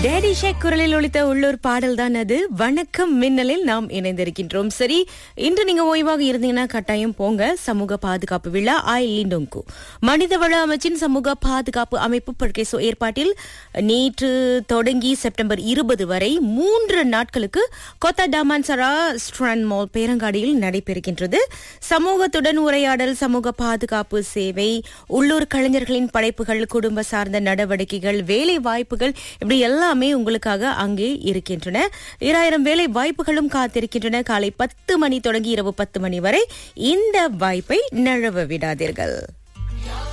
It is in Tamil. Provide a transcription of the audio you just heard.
டேடி ஷேக் குரலில் ஒலித்த உள்ளூர் பாடல் தான் அது வணக்கம் மின்னலில் நாம் இணைந்திருக்கின்றோம் சரி இன்று நீங்க ஓய்வாக இருந்தீங்கன்னா கட்டாயம் போங்க சமூக பாதுகாப்பு விழா ஆய் லிண்டோங்கு மனிதவள அமைச்சின் சமூக பாதுகாப்பு அமைப்பு பர்கேசோ ஏற்பாட்டில் நேற்று தொடங்கி செப்டம்பர் இருபது வரை மூன்று நாட்களுக்கு கொத்தா டாமான்சரா ஸ்ட்ரான் மால் பேரங்காடியில் நடைபெறுகின்றது சமூகத்துடன் உரையாடல் சமூக பாதுகாப்பு சேவை உள்ளூர் கலைஞர்களின் படைப்புகள் குடும்ப சார்ந்த நடவடிக்கைகள் வேலை வாய்ப்புகள் இப்படி எல்லாமே உங்களுக்காக அங்கே இருக்கின்றன இராயிரம் வேலை வாய்ப்புகளும் காத்திருக்கின்றன காலை பத்து மணி தொடங்கி இரவு பத்து மணி வரை இந்த வாய்ப்பை நழுவ விடாதீர்கள்